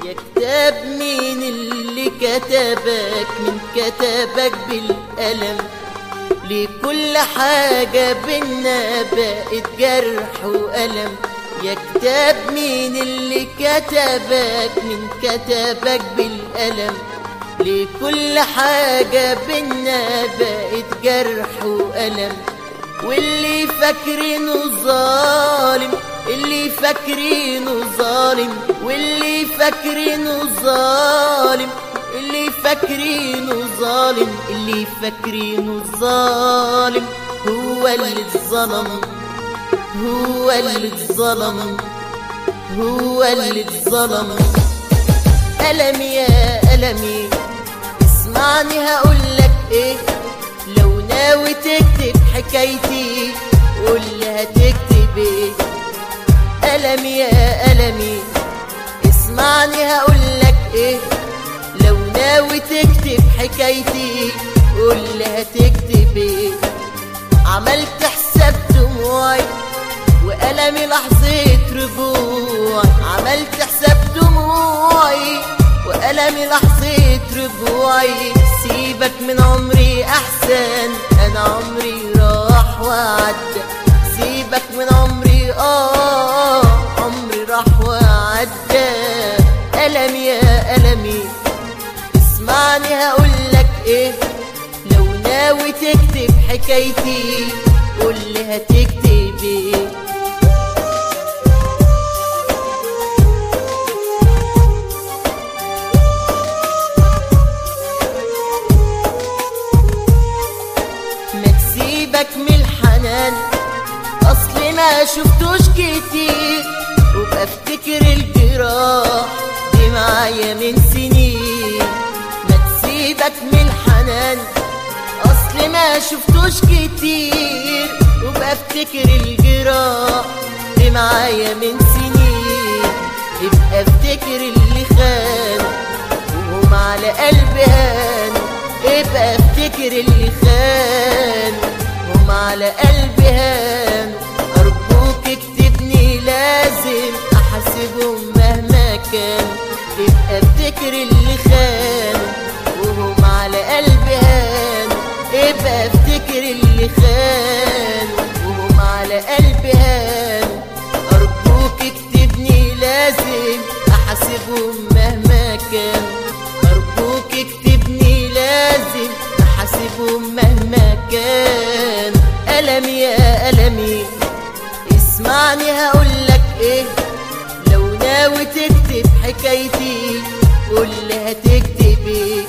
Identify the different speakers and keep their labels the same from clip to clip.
Speaker 1: يا كتاب مين اللي كتبك من كتبك بالقلم لكل حاجة بينا بقت جرح وألم يا كتاب مين اللي كتبك من كتبك بالقلم لكل حاجة بينا بقت جرح وألم واللي فاكرينه ظالم اللي فاكرينه ظالم واللي فاكرينه ظالم اللي فاكرينه ظالم اللي فاكرينه ظالم هو اللي اتظلم هو اللي اتظلم هو اللي اتظلم ألمي يا ألمي اسمعني هقولك ايه لو ناوي تكتب حكايتي قول هتكتب ايه ألمي يا ألمي اسمعني هقولك ايه لو ناوي تكتب حكايتي قول هتكتب ايه عملت حساب دموعي وألمي لحظة رجوعي عملت حساب دموعي وألمي لحظة رجوعي سيبك من عمري أحسن أنا عمري راح وعدى سيبك من عمري آه عمري راح وعدى ألمي يا ألمي اسمعني هقولك إيه لو ناوي تكتب حكايتي قول هتكتب إيه ما تسيبك من الحنان اصل ما شفتوش كتير وبقى افتكر الجراح دي معايا من سنين ما تسيبك من الحنان اصل ما شفتوش كتير وبقى افتكر الجراح دي معايا من سنين ابقى افتكر اللي خان وهم على قلبي هانوا ابقى افتكر اللي خان هم على قلبي هانوا ارجوك اكتبني لازم احاسبهم مهما كان ابقى افتكر اللي خان وهم على قلبي هانوا ابقى افتكر اللي خان وهم على قلبي هانوا ارجوك اكتبني لازم احاسبهم مهما كان ارجوك اكتبني لازم احاسبهم مهما كان ألمي يا ألمي اسمعني هقولك ايه لو ناوي تكتب حكايتي قول هتكتب ايه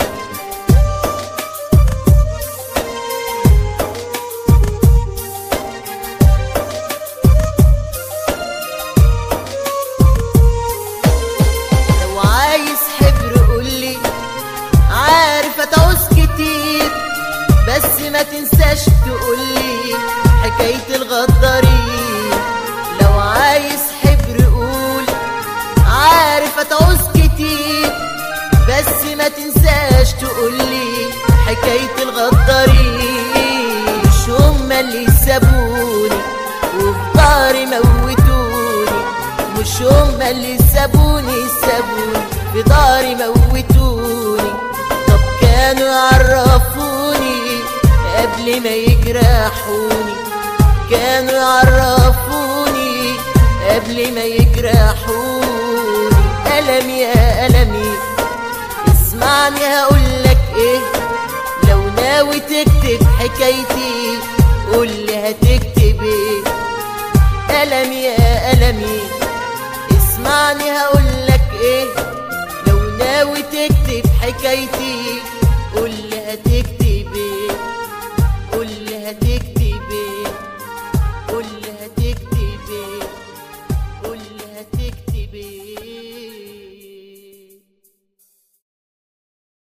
Speaker 1: لو عايز حبر قولي عارف هتعوز كتير بس ما تنساش تقولي حكاية الغدارين لو عايز حبر قول عارف هتعوز كتير بس ما تنساش تقولي حكاية الغدارين مش هما اللي سابوني وفي ضهري موتوني مش هما اللي سابوني سابوني في ضهري موتوني طب كانوا يعرفوني قبل ما يجرحوني كانوا يعرفوني قبل ما يجرحوني ألمي يا ألمي اسمعني هقولك ايه لو ناوي تكتب حكايتي قولي هتكتب ايه ألمي يا ألمي اسمعني هقولك ايه لو ناوي تكتب حكايتي قولي هتكتب ايه قولي هتكتب ايه قولي هتكتب ايه قولي هتكتب ايه